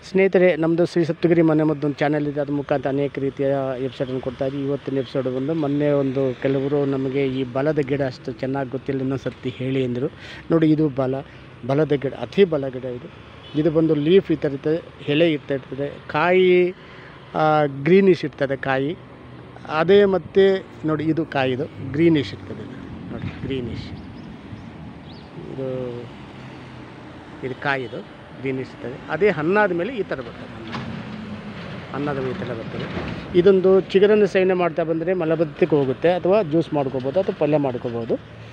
ಸ್ನೇಹಿತರೆ ನಮ್ಮದು ಶ್ರೀ ಸಪ್ತಗಿರಿ ಮನೆ ಮದ್ದು ಒಂದು ಚಾನಲ್ ಇದೆ ಅದ್ರ ಮುಖಾಂತರ ಅನೇಕ ರೀತಿಯ ಎಪಿಸೋಡನ್ನು ಕೊಡ್ತಾ ಇದ್ದೀವಿ ಇವತ್ತಿನ ಎಪಿಸೋಡ್ ಬಂದು ಮೊನ್ನೆ ಒಂದು ಕೆಲವರು ನಮಗೆ ಈ ಬಲದ ಗಿಡ ಅಷ್ಟು ಚೆನ್ನಾಗಿ ಗೊತ್ತಿಲ್ಲ ಇನ್ನೊಂದು ಸರ್ತಿ ಹೇಳಿ ಅಂದರು ನೋಡಿ ಇದು ಬಲ ಬಲದ ಗಿಡ ಅತಿ ಬಲ ಗಿಡ ಇದು ಇದು ಬಂದು ಲೀಫ್ ಈ ಥರ ಇರ್ತದೆ ಎಲೆ ಇರ್ತಾ ಇರ್ತದೆ ಕಾಯಿ ಗ್ರೀನಿಶ್ ಇರ್ತದೆ ಕಾಯಿ ಅದೇ ಮತ್ತು ನೋಡಿ ಇದು ಕಾಯಿದು ಗ್ರೀನಿಶ್ ಇರ್ತದೆ ಇದು. ನೋಡಿ ಗ್ರೀನಿಶ್ ಇದು ಇದು ಕಾಯಿದು ಗ್ರೀನಿಶ್ ಇರ್ತದೆ ಅದೇ ಹಣ್ಣಾದ ಮೇಲೆ ಈ ಥರ ಬರ್ತದೆ ಹಣ್ಣು ಹಣ್ಣಾದ ಮೇಲೆ ಈ ಥರ ಬರ್ತದೆ ಇದೊಂದು ಚಿಗುರನ್ನು ಸೇವನೆ ಮಾಡ್ತಾ ಬಂದರೆ ಮಲಬದ್ಧತೆಗೆ ಹೋಗುತ್ತೆ ಅಥವಾ ಜ್ಯೂಸ್ ಮಾಡ್ಕೋಬೋದು ಅಥವಾ ಪಲ್ಯ ಮಾಡ್ಕೋಬೋದು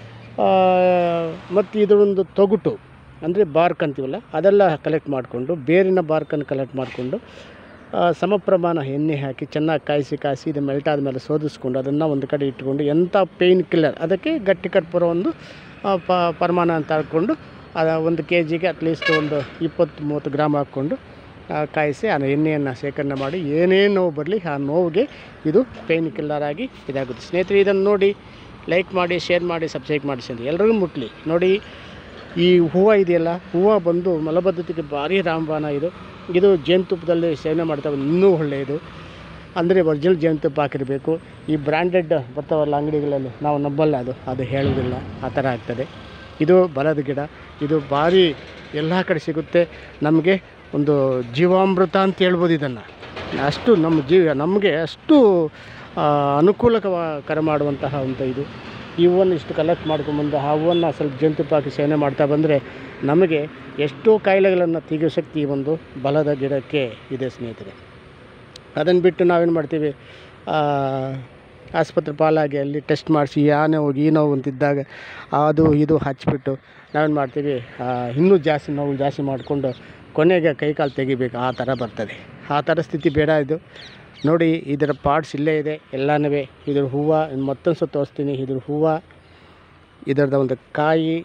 ಮತ್ತು ಇದರೊಂದು ತೊಗುಟು ಅಂದರೆ ಬಾರ್ಕ್ ಅಂತೀವಲ್ಲ ಅದೆಲ್ಲ ಕಲೆಕ್ಟ್ ಮಾಡಿಕೊಂಡು ಬೇರಿನ ಬಾರ್ಕನ್ನು ಕಲೆಕ್ಟ್ ಮಾಡಿಕೊಂಡು ಸಮ ಪ್ರಮಾಣ ಎಣ್ಣೆ ಹಾಕಿ ಚೆನ್ನಾಗಿ ಕಾಯಿಸಿ ಕಾಯಿಸಿ ಇದು ಮೆಲ್ಟ್ ಆದಮೇಲೆ ಸೋದಿಸ್ಕೊಂಡು ಅದನ್ನು ಒಂದು ಕಡೆ ಇಟ್ಕೊಂಡು ಎಂಥ ಪೇಯ್ನ್ ಕಿಲ್ಲರ್ ಅದಕ್ಕೆ ಗಟ್ಟಿ ಕಟ್ಪುರ ಒಂದು ಆ, ಪ ಪ್ರಮಾಣ ಅಂತ ಹಾಕ್ಕೊಂಡು ಅದ ಒಂದು ಕೆ ಜಿಗೆ ಅಟ್ಲೀಸ್ಟ್ ಒಂದು ಇಪ್ಪತ್ತು ಮೂವತ್ತು ಗ್ರಾಮ್ ಹಾಕ್ಕೊಂಡು ಆ, ಕಾಯಿಸಿ ಆ ಎಣ್ಣೆಯನ್ನು ಶೇಖರಣೆ ಮಾಡಿ ಏನೇನು ನೋವು ಬರಲಿ ಆ ನೋವಿಗೆ ಇದು ಪೇಯ್ನ್ ಕಿಲ್ಲರ್ ಆಗಿ ಇದಾಗುತ್ತೆ ಸ್ನೇಹಿತರೆ ಇದನ್ನು ನೋಡಿ ಲೈಕ್ ಮಾಡಿ ಶೇರ್ ಮಾಡಿ ಸಬ್ಸ್ಕ್ರೈಬ್ ಮಾಡಿಸಿ ಅಂತ ಎಲ್ರಿಗೂ ಮುಟ್ಲಿ ನೋಡಿ ಈ ಹೂವು ಇದೆಯಲ್ಲ ಹೂವು ಬಂದು ಮಲಬದ್ಧತೆಗೆ ಭಾರಿ ರಾಮಬಾಣ ಇದು ಇದು ಜೇನುತುಪ್ಪದಲ್ಲಿ ಸೇವನೆ ಮಾಡ್ತಾ ಬಂದು ಇನ್ನೂ ಒಳ್ಳೆಯದು ಅಂದರೆ ಒರಿಜಿನಲ್ ಜೇನುತುಪ್ಪ ಹಾಕಿರಬೇಕು ಈ ಬ್ರ್ಯಾಂಡೆಡ್ ಬರ್ತಾವಲ್ಲ ಅಂಗಡಿಗಳಲ್ಲಿ ನಾವು ನಂಬಲ್ಲ ಅದು ಅದು ಹೇಳೋದಿಲ್ಲ ಆ ಥರ ಆಗ್ತದೆ ಇದು ಬಲದ ಗಿಡ ಇದು ಭಾರಿ ಎಲ್ಲ ಕಡೆ ಸಿಗುತ್ತೆ ನಮಗೆ ಒಂದು ಜೀವಾಮೃತ ಅಂತ ಹೇಳ್ಬೋದು ಇದನ್ನು ಅಷ್ಟು ನಮ್ಮ ಜೀವ ನಮಗೆ ಅಷ್ಟು ಆ, ಅನುಕೂಲಕರ ಮಾಡುವಂತಹ ಒಂದು ಇದು ಈ ಹೂವನ್ನು ಇಷ್ಟು ಕಲೆಕ್ಟ್ ಮಾಡ್ಕೊಂಬಂದು ಆ ಹೂವನ್ನು ಸ್ವಲ್ಪ ಜೇನುತುಪ್ಪ ಹಾಕಿ ಸೇವನೆ ಮಾಡ್ತಾ ಬಂದರೆ ನಮಗೆ ಎಷ್ಟೋ ಕಾಯಿಲೆಗಳನ್ನು ತೆಗೆಯೋ ಶಕ್ತಿ ಈ ಒಂದು ಬಲದ ಗಿಡಕ್ಕೆ ಇದೆ ಸ್ನೇಹಿತರೆ ಅದನ್ನು ಬಿಟ್ಟು ನಾವೇನು ಮಾಡ್ತೀವಿ ಆ, ಆಸ್ಪತ್ರೆ ಪಾಲಾಗಿ ಅಲ್ಲಿ ಟೆಸ್ಟ್ ಮಾಡಿಸಿ ಆ ನೋವು ಈ ನೋವು ಅಂತಿದ್ದಾಗ ಅದು ಇದು ಹಚ್ಬಿಟ್ಟು ನಾವೇನು ಮಾಡ್ತೀವಿ ಆ, ಇನ್ನೂ ಜಾಸ್ತಿ ನೋವು ಜಾಸ್ತಿ ಮಾಡಿಕೊಂಡು ಕೊನೆಗೆ ಕೈಕಾಲು ತೆಗಿಬೇಕು ಆ ಥರ ಬರ್ತದೆ ಆ ಥರ ಸ್ಥಿತಿ ಬೇಡ ಇದು ನೋಡಿ ಇದರ ಪಾರ್ಟ್ಸ್ ಇಲ್ಲೇ ಇದೆ ಎಲ್ಲನೂ ಇದ್ರ ಹೂವು ಮತ್ತೊಂದು ಸಲ ತೋರಿಸ್ತೀನಿ ಇದ್ರ ಹೂವು ಇದರದ ಒಂದು ಕಾಯಿ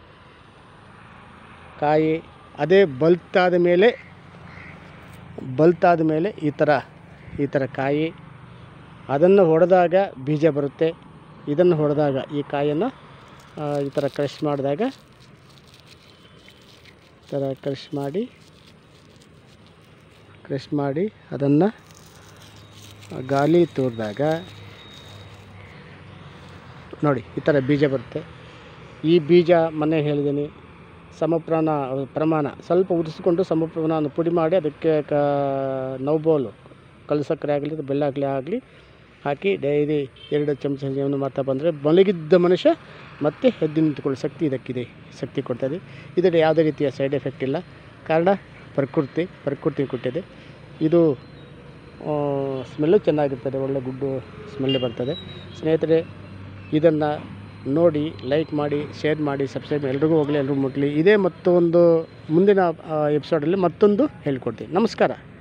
ಕಾಯಿ ಅದೇ ಬಲ್ತಾದ ಮೇಲೆ ಬಲ್ತಾದ ಮೇಲೆ ಈ ಥರ ಈ ಥರ ಕಾಯಿ ಅದನ್ನು ಹೊಡೆದಾಗ ಬೀಜ ಬರುತ್ತೆ ಇದನ್ನು ಹೊಡೆದಾಗ ಈ ಕಾಯನ್ನು ಆ, ಈ ಥರ ಕ್ರಷ್ ಮಾಡಿದಾಗ ಈ ಥರ ಕ್ರಷ್ ಮಾಡಿ ಕ್ರಷ್ ಮಾಡಿ ಅದನ್ನು ಗಾಳಿ ತೂರಿದಾಗ ನೋಡಿ ಈ ಥರ ಬೀಜ ಬರುತ್ತೆ ಈ ಬೀಜ ಮೊನ್ನೆ ಹೇಳಿದ್ದೀನಿ ಸಮಪ್ರಾಣ ಪ್ರಮಾಣ ಸ್ವಲ್ಪ ಉದಿಸ್ಕೊಂಡು ಸಮಪ್ರಮಾಣ ಪುಡಿ ಮಾಡಿ ಅದಕ್ಕೆ ಕ ನೌಬೋಲು ಕಲ್ಲು ಸಕ್ಕರೆ ಆಗಲಿ ಬೆಲ್ಲ ಆಗಲಿ ಆಗಲಿ ಹಾಕಿ ಡೈಲಿ ಎರಡು ಚಮಚ ಸೇವನೆ ಮಾಡ್ತಾ ಬಂದರೆ ಮಲಗಿದ್ದ ಮನುಷ್ಯ ಮತ್ತೆ ಎದ್ದು ನಿಂತುಕೊಳ್ಳೋ ಶಕ್ತಿ ಇದಕ್ಕಿದೆ ಶಕ್ತಿ ಕೊಡ್ತದೆ ಇದರ ಯಾವುದೇ ರೀತಿಯ ಸೈಡ್ ಎಫೆಕ್ಟ್ ಇಲ್ಲ ಕಾರಣ ಪ್ರಕೃತಿ ಪ್ರಕೃತಿ ಕೊಟ್ಟಿದೆ ಇದು ಸ್ಮೆಲ್ಲು ಚೆನ್ನಾಗಿರ್ತದೆ ಒಳ್ಳೆ ಗುಡ್ಡು ಸ್ಮೆಲ್ಲು ಬರ್ತದೆ ಸ್ನೇಹಿತರೆ ಇದನ್ನು ನೋಡಿ ಲೈಕ್ ಮಾಡಿ ಶೇರ್ ಮಾಡಿ ಸಬ್ಸ್ಕ್ರೈಬ್ ಎಲ್ರಿಗೂ ಹೋಗಲಿ ಎಲ್ರಿಗೂ ಮುಟ್ಲಿ ಇದೇ ಮತ್ತೊಂದು ಮುಂದಿನ ಎಪಿಸೋಡಲ್ಲಿ ಮತ್ತೊಂದು ಹೇಳ್ಕೊಡ್ತೀನಿ ನಮಸ್ಕಾರ